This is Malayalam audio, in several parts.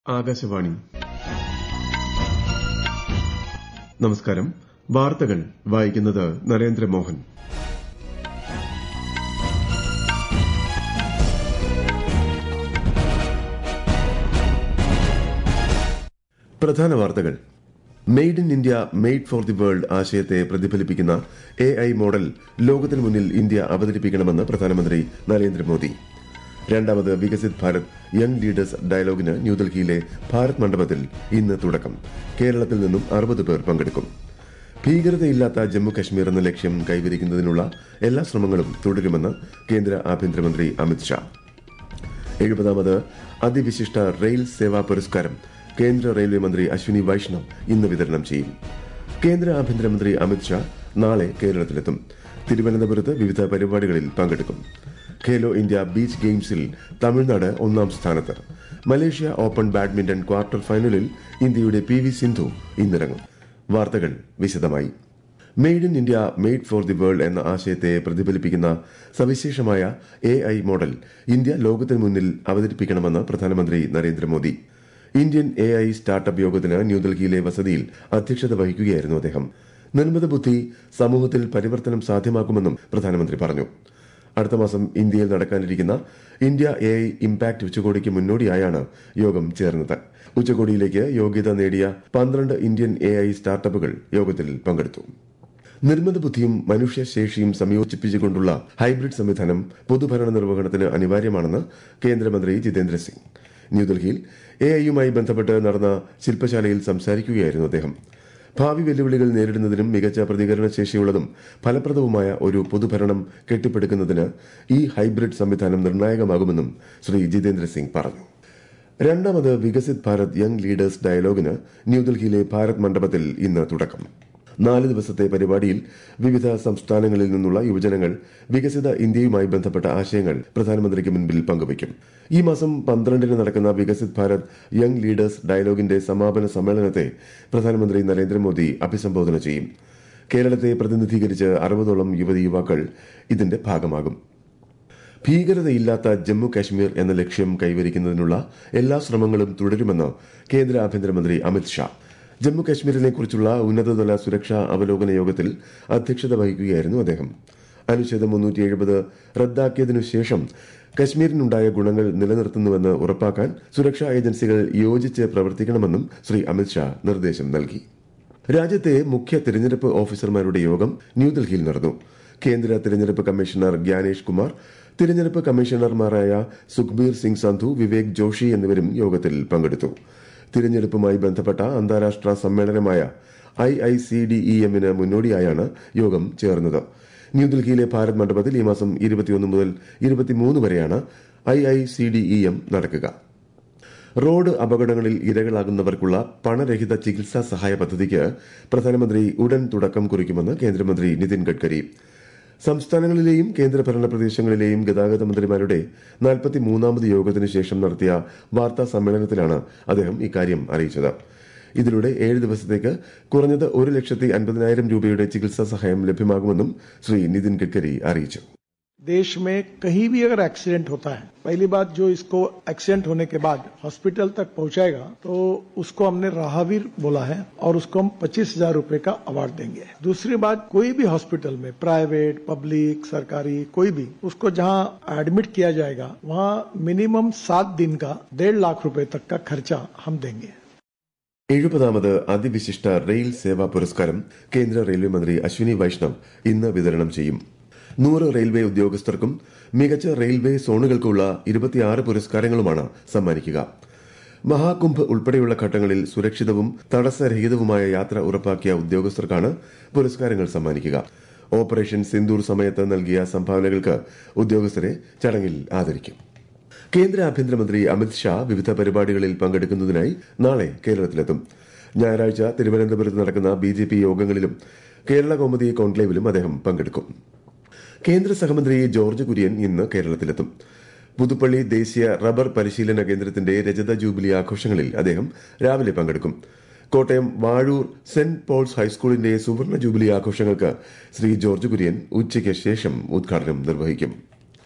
ആകാശവാണി നമസ്കാരം വാർത്തകൾ വായിക്കുന്നത് നരേന്ദ്രമോഹൻ പ്രധാന വാർത്തകൾ made in India made for the world ആശയത്തെ പ്രതിഫലിപ്പിക്കുന്ന എ ഐ മോഡൽ ലോകത്തിനു മുന്നിൽ ഇന്ത്യ അവതരിപ്പിക്കണമെന്ന് പ്രധാനമന്ത്രി നരേന്ദ്രമോദി രണ്ടാമത് വികസിത് ഭാരത് യങ് ലീഡേഴ്സ് ഡയലോഗിന് ന്യൂഡൽഹിയിലെ ഭാരത് മണ്ഡപത്തിൽ ഇന്ന് തുടക്കം കേരളത്തിൽ നിന്നും അറുപത് പേർ പങ്കെടുക്കും ഭീകരതയില്ലാത്ത ജമ്മു കശ്മീർ എന്ന ലക്ഷ്യം കൈവരിക്കുന്നതിനുള്ള എല്ലാ ശ്രമങ്ങളും തുടരുമെന്ന് കേന്ദ്ര ആഭ്യന്തരമന്ത്രി അമിത്ഷാ എഴുപതാമത് അതിവിശിഷ്ട റെയിൽ സേവാ പുരസ്കാരം കേന്ദ്ര റെയിൽവേ മന്ത്രി അശ്വിനി വൈഷ്ണവ് ഇന്ന് വിതരണം ചെയ്യും കേന്ദ്ര ആഭ്യന്തരമന്ത്രി അമിത്ഷാ നാളെ കേരളത്തിലെത്തും തിരുവനന്തപുരത്ത് വിവിധ പരിപാടികളിൽ പങ്കെടുക്കും ഖേലോ ഇന്ത്യ ബീച്ച് ഗെയിംസിൽ തമിഴ്നാട് ഒന്നാം സ്ഥാനത്ത് മലേഷ്യ ഓപ്പൺ ബാഡ്മിന്റൺ ക്വാർട്ടർ ഫൈനലിൽ ഇന്ത്യയുടെ പി വി സിന്ധു ഇന്നിറങ്ങും വാർത്തകൾ വിശദമായി made in India made for the world എന്ന ആശയത്തെ പ്രതിഫലിപ്പിക്കുന്ന സവിശേഷമായ എ ഐ മോഡൽ ഇന്ത്യ ലോകത്തിന് മുന്നിൽ അവതരിപ്പിക്കണമെന്ന് പ്രധാനമന്ത്രി Narendra Modi Indian A I startup യോഗത്തിന് ന്യൂഡൽഹിയിലെ വസതിയിൽ അധ്യക്ഷത വഹിക്കുകയായിരുന്നു അദ്ദേഹം നിർമ്മിത ബുദ്ധി സമൂഹത്തിൽ പരിവർത്തനം സാധ്യമാക്കുമെന്നും പ്രധാനമന്ത്രി പറഞ്ഞു അടുത്ത മാസം ഇന്ത്യയിൽ നടക്കാനിരിക്കുന്ന ഇന്ത്യ എ ഐ ഇംപാക്ട് ഉച്ചകോടിക്ക് മുന്നോടിയായാണ് യോഗം ചേർന്നത് ഉച്ചകോടിയിലേക്ക് യോഗ്യത നേടിയ പന്ത്രണ്ട് ഇന്ത്യൻ എ ഐ സ്റ്റാർട്ടപ്പുകൾ യോഗത്തിൽ പങ്കെടുത്തു നിർമ്മിത ബുദ്ധിയും മനുഷ്യശേഷിയും സംയോജിപ്പിച്ചുകൊണ്ടുള്ള ഹൈബ്രിഡ് സംവിധാനം പൊതുഭരണ നിർവഹണത്തിന് അനിവാര്യമാണെന്ന് കേന്ദ്രമന്ത്രി ജിതേന്ദ്ര സിംഗ് ന്യൂഡൽഹിയിൽ എ ഐയുമായി ബന്ധപ്പെട്ട് നടന്ന ശില്പശാലയിൽ സംസാരിക്കുകയായിരുന്നു അദ്ദേഹം ഭാവി വെല്ലുവിളികൾ നേരിടുന്നതിനും മികച്ച പ്രതികരണ ശേഷിയുള്ളതും ഫലപ്രദവുമായ ഒരു പൊതുഭരണം കെട്ടിപ്പടുക്കുന്നതിന് ഈ ഹൈബ്രിഡ് സംവിധാനം നിർണായകമാകുമെന്നും ശ്രീ ജിതേന്ദ്ര സിംഗ് പറഞ്ഞു രണ്ടാമത് വികസിത് ഭാരത് യങ് ലീഡേഴ്സ് ഡയലോഗിന് ന്യൂഡൽഹിയിലെ ഭാരത് മണ്ഡപത്തിൽ ഇന്ന് തുടക്കം നാല് ദിവസത്തെ പരിപാടിയിൽ വിവിധ സംസ്ഥാനങ്ങളിൽ നിന്നുള്ള യുവജനങ്ങൾ വികസിത ഇന്ത്യയുമായി ബന്ധപ്പെട്ട ആശയങ്ങൾ പ്രധാനമന്ത്രിക്ക് മുൻപിൽ പങ്കുവയ്ക്കും ഈ മാസം പന്ത്രണ്ടിന് നടക്കുന്ന വികസിത് ഭാരത് യങ് ലീഡേഴ്സ് ഡയലോഗിന്റെ സമാപന സമ്മേളനത്തെ പ്രധാനമന്ത്രി നരേന്ദ്രമോദി അഭിസംബോധന ചെയ്യും കേരളത്തെ പ്രതിനിധീകരിച്ച് അറുപതോളം യുവതി യുവാക്കൾ ഇതിന്റെ ഭാഗമാകും ഭീകരതയില്ലാത്ത ജമ്മു കാശ്മീർ എന്ന ലക്ഷ്യം കൈവരിക്കുന്നതിനുള്ള എല്ലാ ശ്രമങ്ങളും തുടരുമെന്ന് കേന്ദ്ര ആഭ്യന്തരമന്ത്രി അമിത്ഷാ ജമ്മു കാശ്മീരിനെ കുറിച്ചുള്ള ഉന്നതതല സുരക്ഷാ അവലോകന യോഗത്തിൽ അധ്യക്ഷത വഹിക്കുകയായിരുന്നു അദ്ദേഹം അനുച്ഛേദം മുന്നൂറ്റി എഴുപത് റദ്ദാക്കിയതിനു ശേഷം കശ്മീരിനുണ്ടായ ഗുണങ്ങൾ നിലനിർത്തുന്നുവെന്ന് ഉറപ്പാക്കാൻ സുരക്ഷാ ഏജൻസികൾ യോജിച്ച് പ്രവർത്തിക്കണമെന്നും ശ്രീ അമിത്ഷാ നിർദ്ദേശം നൽകി രാജ്യത്തെ മുഖ്യ തിരഞ്ഞെടുപ്പ് ഓഫീസർമാരുടെ യോഗം ന്യൂഡൽഹിയിൽ നടന്നു കേന്ദ്ര തിരഞ്ഞെടുപ്പ് കമ്മീഷണർ ഗ്യാനേഷ് കുമാർ തിരഞ്ഞെടുപ്പ് കമ്മീഷണർമാരായ സുഖ്ബീർ സിംഗ് സന്ധു വിവേക് ജോഷി എന്നിവരും യോഗത്തിൽ പങ്കെടുത്തു തിരഞ്ഞെടുപ്പുമായി ബന്ധപ്പെട്ട അന്താരാഷ്ട്ര സമ്മേളനമായ I I C D E എമ്മിന് മുന്നോടിയായാണ് യോഗം ചേർന്നത് ന്യൂഡൽഹിയിലെ ഭാരത് മണ്ഡപത്തിൽ ഈ മാസം ഇരുപത്തിയൊന്ന് മുതൽ ഇരുപത്തിമൂന്ന് വരെയാണ് I I C D E M നടക്കുക റോഡ് അപകടങ്ങളിൽ ഇരകളാകുന്നവർക്കുള്ള പണരഹിത ചികിത്സാ സഹായ പദ്ധതിക്ക് പ്രധാനമന്ത്രി ഉടൻ തുടക്കം കുറിക്കുമെന്ന് കേന്ദ്രമന്ത്രി നിതിൻ ഗഡ്കരി സംസ്ഥാനങ്ങളിലെയും കേന്ദ്രഭരണ പ്രദേശങ്ങളിലെയും ഗതാഗത മന്ത്രിമാരുടെ നാൽപ്പത്തിമൂന്നാമത് യോഗത്തിനു ശേഷം നടത്തിയ വാർത്താ സമ്മേളനത്തിലാണ് അദ്ദേഹം ഇക്കാര്യം അറിയിച്ചത് ഇതിലൂടെ ഏഴ് ദിവസത്തേക്ക് കുറഞ്ഞത് ഒരു ലക്ഷത്തി അൻപതിനായിരം രൂപയുടെ ചികിത്സാ സഹായം ലഭ്യമാകുമെന്നും ശ്രീ നിതിൻ ഗഡ്കരി അറിയിച്ചു देश में कहीं भी अगर एक्सीडेंट होता है पहली बात जो इसको एक्सीडेंट होने के बाद हॉस्पिटल तक पहुंचाएगा तो उसको हमने राहवीर बोला है और उसको हम पच्चीस हजार रूपये का अवार्ड देंगे दूसरी बात कोई भी हॉस्पिटल में प्राइवेट पब्लिक सरकारी कोई भी उसको जहां एडमिट किया जाएगा वहां मिनिमम सात दिन का डेढ़ लाख रुपए तक का खर्चा हम देंगे എഴുപതാമത് അതിവിശിഷ്ട റെയിൽ സേവാ പുരസ്കാരം കേന്ദ്ര റെയിൽവേ മന്ത്രി അശ്വിനി വൈഷ്ണവ് ഇന്ന് വിതരണം ചെയ്യും നൂറ് റെയിൽവേ ഉദ്യോഗസ്ഥർക്കും മികച്ച റെയിൽവേ സോണുകൾക്കുള്ള ഇരുപത്തിയാറ് പുരസ്കാരങ്ങളുമാണ് സമ്മാനിക്കുക മഹാകുംഭ് ഉൾപ്പെടെയുള്ള ഘട്ടങ്ങളിൽ സുരക്ഷിതവും തടസ്സരഹിതവുമായ യാത്ര ഉറപ്പാക്കിയ ഉദ്യോഗസ്ഥർക്കാണ് പുരസ്കാരങ്ങൾ സമ്മാനിക്കുക ഓപ്പറേഷൻ സിന്ദൂർ സമയത്ത് നൽകിയ സംഭാവനകൾക്ക് ഉദ്യോഗസ്ഥരെ ചടങ്ങിൽ ആദരിക്കും കേന്ദ്ര ആഭ്യന്തരമന്ത്രി അമിത്ഷാ വിവിധ പരിപാടികളിൽ പങ്കെടുക്കുന്നതിനായി നാളെ കേരളത്തിലെത്തും ഞായറാഴ്ച തിരുവനന്തപുരത്ത് നടക്കുന്ന ബി ജെ പി യോഗങ്ങളിലും കേരള കൗമുദി കോൺക്ലേവിലും അദ്ദേഹം പങ്കെടുക്കും കേന്ദ്ര സഹമന്ത്രി ജോർജ് കുര്യൻ ഇന്ന് കേരളത്തിലെത്തും പുതുപ്പള്ളി ദേശീയ റബ്ബർ പരിശീലന കേന്ദ്രത്തിന്റെ രജത ജൂബിലി ആഘോഷങ്ങളിൽ അദ്ദേഹം രാവിലെ പങ്കെടുക്കും കോട്ടയം വാഴൂർ സെന്റ് പോൾസ് ഹൈസ്കൂളിന്റെ സുവർണ ജൂബിലി ആഘോഷങ്ങൾക്ക് ശ്രീ ജോർജ് കുര്യൻ ഉച്ചയ്ക്ക് ശേഷം ഉദ്ഘാടനം നിർവഹിക്കും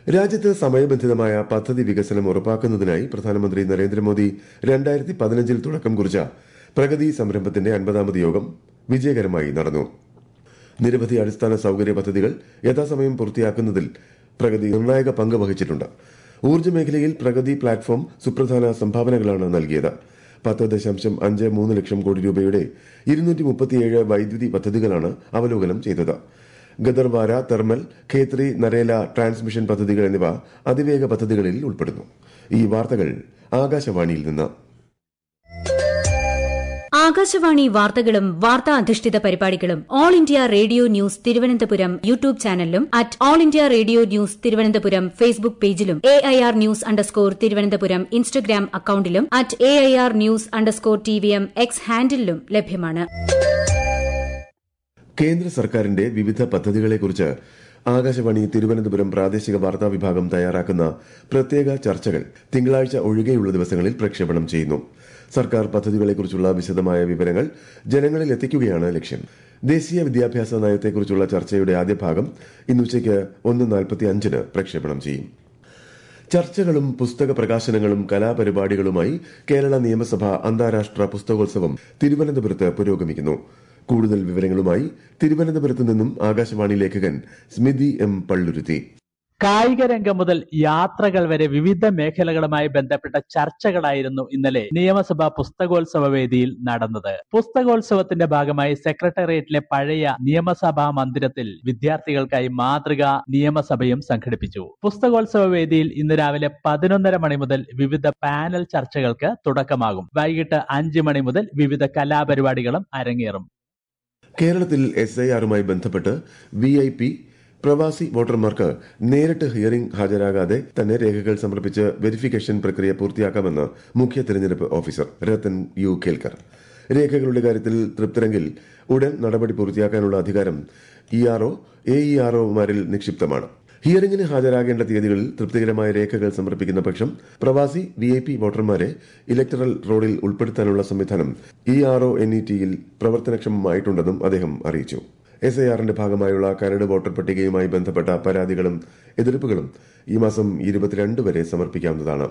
രാജ്യത്ത് സമയബന്ധിതമായ പദ്ധതി വികസനം ഉറപ്പാക്കുന്നതിനായി പ്രധാനമന്ത്രി നരേന്ദ്രമോദി രണ്ടായിരത്തി പതിനഞ്ചിൽ തുടക്കം കുറിച്ച പ്രഗതി സംരംഭത്തിന്റെ അൻപതാമത് യോഗം വിജയകരമായി നടന്നു നിരവധി അടിസ്ഥാന സൌകര്യ പദ്ധതികൾ യഥാസമയം പൂർത്തിയാക്കുന്നതിൽ പ്രഗതി നിർണായക പങ്ക് വഹിച്ചിട്ടുണ്ട് ഊർജ്ജ മേഖലയിൽ പ്രഗതി പ്ലാറ്റ്ഫോം സുപ്രധാന സംഭാവനകളാണ് നൽകിയത് പത്ത് ദശാംശം അഞ്ച് മൂന്ന് ലക്ഷം കോടി രൂപയുടെ ഇരുന്നൂറ്റി മുപ്പത്തിയേഴ് വൈദ്യുതി പദ്ധതികളാണ് അവലോകനം ചെയ്തത് ഗദർവാര തെർമൽ ഖേത്രി നരേല ട്രാൻസ്മിഷൻ പദ്ധതികൾ എന്നിവ അതിവേഗ പദ്ധതികളിൽ ഉൾപ്പെടുന്നു ഈ വാർത്തകൾ ആകാശവാണിയിൽ നിന്ന് ആകാശവാണി വാർത്തകളും വാർത്താ അധിഷ്ഠിത പരിപാടികളും All India Radio news Thiruvananthapuram YouTube ചാനലിലും at All India Radio news Thiruvananthapuram Facebook പേജിലും A I R news underscore Thiruvananthapuram Instagram അക്കൌണ്ടിലും at A I R news underscore T V M X ഹാൻഡിലും ലഭ്യമാണ് കേന്ദ്ര സർക്കാരിന്റെ വിവിധ പദ്ധതികളെക്കുറിച്ച് ആകാശവാണി തിരുവനന്തപുരം പ്രാദേശിക വാർത്താ വിഭാഗം തയ്യാറാക്കുന്ന പ്രത്യേക ചർച്ചകൾ തിങ്കളാഴ്ച ഒഴികെയുള്ള ദിവസങ്ങളിൽ പ്രക്ഷേപണം ചെയ്യുന്നു സർക്കാർ പദ്ധതികളെക്കുറിച്ചുള്ള വിശദമായ വിവരങ്ങൾ ജനങ്ങളിൽ എത്തിക്കുകയാണ് ലക്ഷ്യം ദേശീയ വിദ്യാഭ്യാസ നയത്തെക്കുറിച്ചുള്ള ചർച്ചയുടെ ആദ്യ ഭാഗം ഇന്ന് ഉച്ചയ്ക്ക് ഒന്ന് നാൽപ്പത്തി അഞ്ചിന് പ്രക്ഷേപണം ചെയ്യും ചർച്ചകളും പുസ്തക പ്രകാശനങ്ങളും കലാപരിപാടികളുമായി കേരള നിയമസഭ അന്താരാഷ്ട്ര പുസ്തകോത്സവം തിരുവനന്തപുരത്ത് പുരോഗമിക്കുന്നു കൂടുതൽ വിവരങ്ങളുമായി തിരുവനന്തപുരത്ത് നിന്നും ആകാശവാണി ലേഖകൻ സ്മിതി എം പള്ളുരുത്തി കായിക രംഗം മുതൽ യാത്രകൾ വരെ വിവിധ മേഖലകളുമായി ബന്ധപ്പെട്ട ചർച്ചകളായിരുന്നു ഇന്നലെ നിയമസഭാ പുസ്തകോത്സവ വേദിയിൽ നടന്നത് പുസ്തകോത്സവത്തിന്റെ ഭാഗമായി സെക്രട്ടേറിയറ്റിലെ പഴയ നിയമസഭാ മന്ദിരത്തിൽ വിദ്യാർത്ഥികൾക്കായി മാതൃക നിയമസഭയും സംഘടിപ്പിച്ചു പുസ്തകോത്സവ വേദിയിൽ ഇന്ന് രാവിലെ പതിനൊന്നര മണി മുതൽ വിവിധ പാനൽ ചർച്ചകൾക്ക് തുടക്കമാകും വൈകിട്ട് അഞ്ച് മണി മുതൽ വിവിധ കലാപരിപാടികളും അരങ്ങേറും കേരളത്തിൽ എസ് ഐ ആറുമായി ബന്ധപ്പെട്ട് വി ഐ പി പ്രവാസി വോട്ടർമാർക്ക് നേരിട്ട് ഹിയറിംഗ് ഹാജരാകാതെ തന്നെ രേഖകൾ സമർപ്പിച്ച് വെരിഫിക്കേഷൻ പ്രക്രിയ പൂർത്തിയാക്കാമെന്ന് മുഖ്യ തെരഞ്ഞെടുപ്പ് ഓഫീസർ രത്തൻ യു കേൽക്കർ രേഖകളുടെ കാര്യത്തിൽ തൃപ്തരെങ്കിൽ ഉടൻ നടപടി പൂർത്തിയാക്കാനുള്ള അധികാരം ഇ ആർഒ എ ഇ ആർഒമാരിൽ നിക്ഷിപ്തമാണ് ഹിയറിംഗിന് ഹാജരാകേണ്ട തീയതികളിൽ തൃപ്തികരമായ രേഖകൾ സമർപ്പിക്കുന്ന പക്ഷം പ്രവാസി വി ഐ പി വോട്ടർമാരെ ഇലക്ടറൽ റോഡിൽ ഉൾപ്പെടുത്താനുള്ള സംവിധാനം ഇ ആർഒ എൻ ഇ ടിയിൽ പ്രവർത്തനക്ഷമമായിട്ടുണ്ടെന്നും അദ്ദേഹം അറിയിച്ചു എസ് ഐ ആറിന്റെ ഭാഗമായുള്ള കരട് വോട്ടർ പട്ടികയുമായി ബന്ധപ്പെട്ട പരാതികളും എതിർപ്പുകളും ഈ മാസം ഇരുപത്തിരണ്ട് വരെ സമർപ്പിക്കാവുന്നതാണ്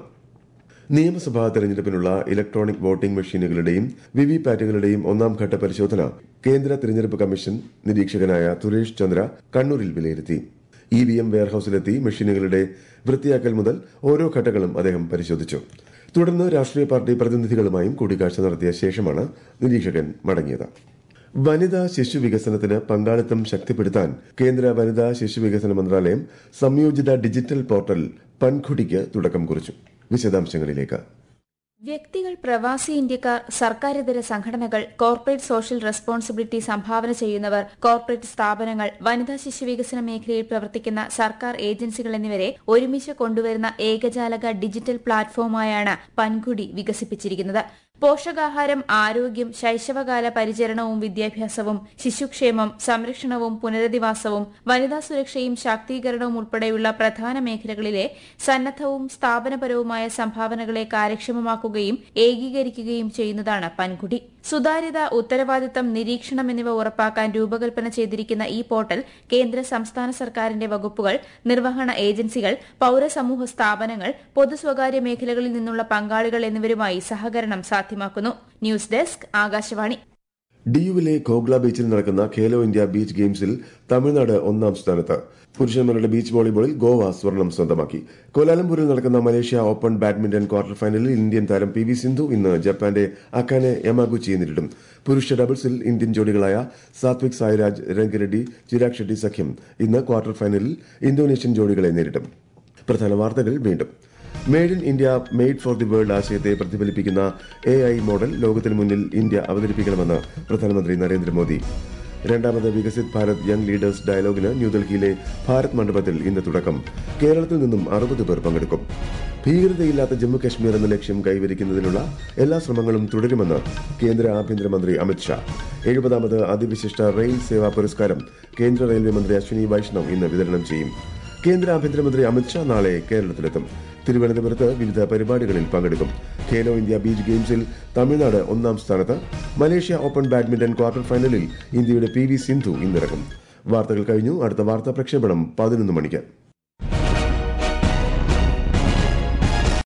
നിയമസഭാ തെരഞ്ഞെടുപ്പിനുള്ള ഇലക്ട്രോണിക് വോട്ടിംഗ് മെഷീനുകളുടെയും വിവി പാറ്റുകളുടെയും ഒന്നാം ഘട്ട പരിശോധന കേന്ദ്ര തെരഞ്ഞെടുപ്പ് കമ്മീഷൻ നിരീക്ഷകനായ സുരേഷ് ചന്ദ്ര കണ്ണൂരിൽ വിലയിരുത്തി ഇ വി എം വെയർഹൌസിലെത്തി മെഷീനുകളുടെ വൃത്തിയാക്കൽ മുതൽ ഓരോ ഘട്ടങ്ങളും അദ്ദേഹം പരിശോധിച്ചു തുടർന്ന് രാഷ്ട്രീയ പാർട്ടി പ്രതിനിധികളുമായും കൂടിക്കാഴ്ച നടത്തിയ ശേഷമാണ് നിരീക്ഷകൻ മടങ്ങിയത് വനിതാ ശിശു വികസനത്തിന് പങ്കാളിത്തം ശക്തിപ്പെടുത്താൻ കേന്ദ്ര വനിതാ ശിശു വികസന മന്ത്രാലയം സംയോജിത ഡിജിറ്റൽ പോർട്ടൽ പൻഖുടിക്ക് തുടക്കം കുറിച്ചു വിശദാംശങ്ങളിലേക്ക് വ്യക്തികൾ പ്രവാസി ഇന്ത്യക്കാർ സർക്കാരിതര സംഘടനകൾ കോർപ്പറേറ്റ് സോഷ്യൽ റെസ്പോൺസിബിലിറ്റി സംഭാവന ചെയ്യുന്നവർ കോർപ്പറേറ്റ് സ്ഥാപനങ്ങൾ വനിതാ ശിശു വികസന മേഖലയിൽ പ്രവർത്തിക്കുന്ന സർക്കാർ ഏജൻസികൾ എന്നിവരെ ഒരുമിച്ച് കൊണ്ടുവരുന്ന ഏകജാലക ഡിജിറ്റൽ പ്ലാറ്റ്ഫോമായാണ് പൻകുടി വികസിപ്പിച്ചിരിക്കുന്നത് പോഷകാഹാരം ആരോഗ്യം ശൈശവകാല പരിചരണവും വിദ്യാഭ്യാസവും ശിശുക്ഷേമം സംരക്ഷണവും പുനരധിവാസവും വനിതാ സുരക്ഷയും ശാക്തീകരണവും ഉൾപ്പെടെയുള്ള പ്രധാന മേഖലകളിലെ സന്നദ്ധവും സ്ഥാപനപരവുമായ സംഭാവനകളെ കാര്യക്ഷമമാക്കുകയും ഏകീകരിക്കുകയും ചെയ്യുന്നതാണ് പൻകുടി സുതാര്യത ഉത്തരവാദിത്തം നിരീക്ഷണം എന്നിവ ഉറപ്പാക്കാൻ രൂപകൽപ്പന ചെയ്തിരിക്കുന്ന ഈ പോർട്ടൽ കേന്ദ്ര സംസ്ഥാന സർക്കാരിന്റെ വകുപ്പുകൾ നിർവഹണ ഏജൻസികൾ പൌരസമൂഹ സ്ഥാപനങ്ങൾ പൊതു സ്വകാര്യ മേഖലകളിൽ നിന്നുള്ള പങ്കാളികൾ എന്നിവരുമായി സഹകരണം സാധ്യമാക്കുന്നു ന്യൂസ് ഡെസ്ക് ആകാശവാണി ഡിയുവിലെ ഖോഗ്ല ബീച്ചിൽ നടക്കുന്ന ഖേലോ ഇന്ത്യ ബീച്ച് ഗെയിംസിൽ തമിഴ്നാട് ഒന്നാം സ്ഥാനത്ത് പുരുഷന്മാരുടെ ബീച്ച് വോളിബോളിൽ ഗോവ സ്വർണം സ്വന്തമാക്കി കോലാലംപൂരിൽ നടക്കുന്ന മലേഷ്യ ഓപ്പൺ ബാഡ്മിന്റൺ ക്വാർട്ടർ ഫൈനലിൽ ഇന്ത്യൻ താരം പി വി സിന്ധു ഇന്ന് ജപ്പാന്റെ അക്കാനെ യമാഗുച്ചിയെ നേരിടും പുരുഷ ഡബിൾസിൽ ഇന്ത്യൻ ജോഡികളായ സാത്വിക് സായിരാജ് രംഗിറെഡ്ഡി ചിരാഗ് ഷെട്ടി സഖ്യം ഇന്ന് ക്വാർട്ടർ ഫൈനലിൽ ഇന്തോനേഷ്യൻ ജോഡികളെ നേരിടും പ്രധാന വാർത്തകൾ വീണ്ടും made in India made for the world ആശയത്തെ പ്രതിഫലിപ്പിക്കുന്ന എ ഐ മോഡൽ ലോകത്തിന് മുന്നിൽ ഇന്ത്യ അവതരിപ്പിക്കണമെന്ന് പ്രധാനമന്ത്രി നരേന്ദ്രമോദി രണ്ടാമത് വികസിത് ഭാരത് യങ് ലീഡേഴ്സ് ഡയലോഗിന് ന്യൂഡൽഹിയിലെ ഭാരത് മണ്ഡപത്തിൽ ഇന്ന് തുടക്കം കേരളത്തിൽ നിന്നും അറുപത് പേർ പങ്കെടുക്കും ഭീകരതയില്ലാത്ത ജമ്മു കശ്മീർ എന്ന ലക്ഷ്യം കൈവരിക്കുന്നതിനുള്ള എല്ലാ ശ്രമങ്ങളും തുടരുമെന്ന് കേന്ദ്ര ആഭ്യന്തരമന്ത്രി അമിത്ഷാ എഴുപതാമത് അതിവിശിഷ്ട റെയിൽ സേവാ പുരസ്കാരം കേന്ദ്ര റെയിൽവേ മന്ത്രി അശ്വിനി വൈഷ്ണവ് ഇന്ന് വിതരണം ചെയ്യും കേന്ദ്ര ആഭ്യന്തരമന്ത്രി അമിത്ഷാ നാളെ കേരളത്തിലെത്തും തിരുവനന്തപുരത്ത് വിവിധ പരിപാടികളിൽ പങ്കെടുക്കും ഖേലോ ഇന്ത്യ ബീച്ച് ഗെയിംസിൽ തമിഴ്നാട് ഒന്നാം സ്ഥാനത്ത് മലേഷ്യ ഓപ്പൺ ബാഡ്മിന്റൺ ക്വാർട്ടർ ഫൈനലിൽ ഇന്ത്യയുടെ പി വി സിന്ധു ഇന്നിറങ്ങും വാർത്തകൾ കഴിഞ്ഞു അടുത്ത വാർത്താ പ്രക്ഷേപണം പതിനൊന്ന് മണിക്ക്